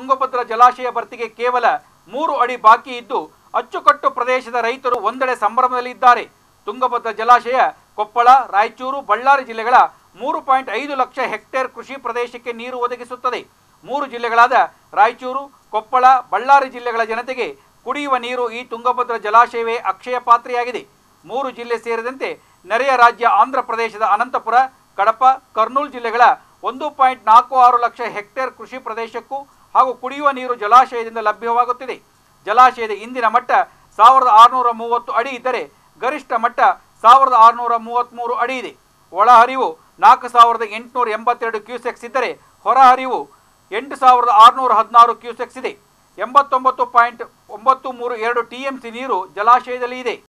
ತುಂಗಭದ್ರಾ ಜಲಾಶಯ ಭರ್ತಿಗೆ ಕೇವಲ ಮೂರು ಅಡಿ ಬಾಕಿ ಇದ್ದು ಅಚ್ಚುಕಟ್ಟು ಪ್ರದೇಶದ ರೈತರು ಒಂದೆಡೆ ಸಂಭ್ರಮದಲ್ಲಿದ್ದಾರೆ ತುಂಗಭದ್ರಾ ಜಲಾಶಯ ಕೊಪ್ಪಳ ರಾಯಚೂರು ಬಳ್ಳಾರಿ ಜಿಲ್ಲೆಗಳ ಮೂರು ಪಾಯಿಂಟ್ ಐದು ಲಕ್ಷ ಹೆಕ್ಟೇರ್ ಕೃಷಿ ಪ್ರದೇಶಕ್ಕೆ ನೀರು ಒದಗಿಸುತ್ತದೆ ಮೂರು ಜಿಲ್ಲೆಗಳಾದ ರಾಯಚೂರು ಕೊಪ್ಪಳ ಬಳ್ಳಾರಿ ಜಿಲ್ಲೆಗಳ ಜನತೆಗೆ ಕುಡಿಯುವ ನೀರು ಈ ತುಂಗಭದ್ರಾ ಜಲಾಶಯವೇ ಅಕ್ಷಯ ಪಾತ್ರೆಯಾಗಿದೆ ಮೂರು ಜಿಲ್ಲೆ ಸೇರಿದಂತೆ ನೆರೆಯ ರಾಜ್ಯ ಆಂಧ್ರ ಪ್ರದೇಶದ ಅನಂತಪುರ ಕಡಪ ಕರ್ನೂಲ್ ಜಿಲ್ಲೆಗಳ ಒಂದು ಪಾಯಿಂಟ್ ನಾಲ್ಕು ಆರು ಲಕ್ಷ ಹೆಕ್ಟೇರ್ ಕೃಷಿ ಪ್ರದೇಶಕ್ಕೂ ಹಾಗೂ ಕುಡಿಯುವ ನೀರು ಜಲಾಶಯದಿಂದ ಲಭ್ಯವಾಗುತ್ತಿದೆ ಜಲಾಶಯದ ಇಂದಿನ ಮಟ್ಟ ಸಾವಿರದ ಆರುನೂರ ಮೂವತ್ತು ಅಡಿ ಇದ್ದರೆ ಗರಿಷ್ಠ ಮಟ್ಟ ಸಾವಿರದ ಆರುನೂರ ಮೂವತ್ತ್ಮೂರು ಅಡಿ ಇದೆ ಒಳಹರಿವು ನಾಲ್ಕು ಸಾವಿರದ ಎಂಟುನೂರ ಎಂಬತ್ತೆರಡು ಕ್ಯೂಸೆಕ್ಸ್ ಇದ್ದರೆ ಹೊರಹರಿವು ಎಂಟು ಸಾವಿರದ ಆರುನೂರ ಹದಿನಾರು ಕ್ಯೂಸೆಕ್ಸ್ ಇದೆ ಎಂಬತ್ತೊಂಬತ್ತು ಪಾಯಿಂಟ್ ಒಂಬತ್ತು ಮೂರು ಎರಡು ಟಿ ಎಂ ಸಿ ನೀರು ಜಲಾಶಯದಲ್ಲಿ ಇದೆ